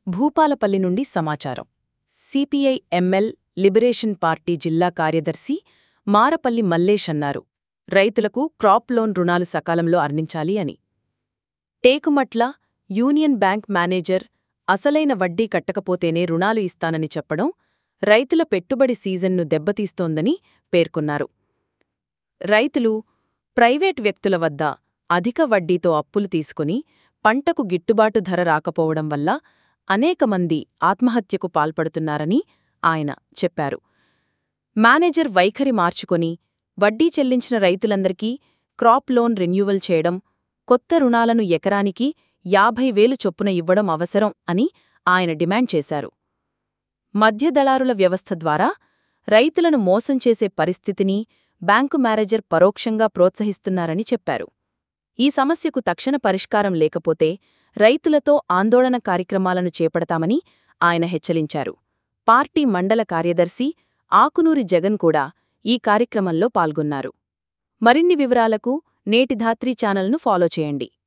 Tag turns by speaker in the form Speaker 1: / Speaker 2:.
Speaker 1: భూపాలపల్లి నుండి సమాచారం CPI ML liberation party జిల్లా కార్యదర్శి మారపల్లి మల్లేష్ అన్నారు రైతులకు క్రాప్ లోన్ రుణాలు సకాలంలో అందించాలి అని టేకుమట్ల యూనియన్ బ్యాంక్ మేనేజర్ అసలైన వడ్డీ కట్టకపోతేనే రుణాలు ఇస్తానని చెప్పడం రైతుల పెట్టుబడి సీజన్ను దెబ్బతీస్తోందని పేర్కొన్నారు రైతులు ప్రైవేట్ వ్యక్తుల వద్ద అధిక వడ్డీతో అప్పులు తీసుకుని పంటకు గిట్టుబాటు ధర రాకపోవడం వల్ల అనేక మంది ఆత్మహత్యకు పాల్పడుతున్నారని ఆయన చెప్పారు మేనేజర్ వైఖరి మార్చుకొని వడ్డీ చెల్లించిన రైతులందరికీ క్రాప్ లోన్ రెన్యూవల్ చేయడం కొత్త రుణాలను ఎకరానికి యాభై వేలు చొప్పున ఇవ్వడం అవసరం అని ఆయన డిమాండ్ చేశారు మధ్యదళారుల వ్యవస్థ ద్వారా రైతులను మోసం చేసే పరిస్థితిని బ్యాంకు మేనేజర్ పరోక్షంగా ప్రోత్సహిస్తున్నారని చెప్పారు ఈ సమస్యకు తక్షణ పరిష్కారం లేకపోతే రైతులతో ఆందోళన కార్యక్రమాలను చేపడతామని ఆయన హెచ్చరించారు పార్టీ మండల కార్యదర్శి ఆకునూరి జగన్ కూడా ఈ కార్యక్రమంలో పాల్గొన్నారు మరిన్ని వివరాలకు నేటి ధాత్రి ఛానల్ను ఫాలో చేయండి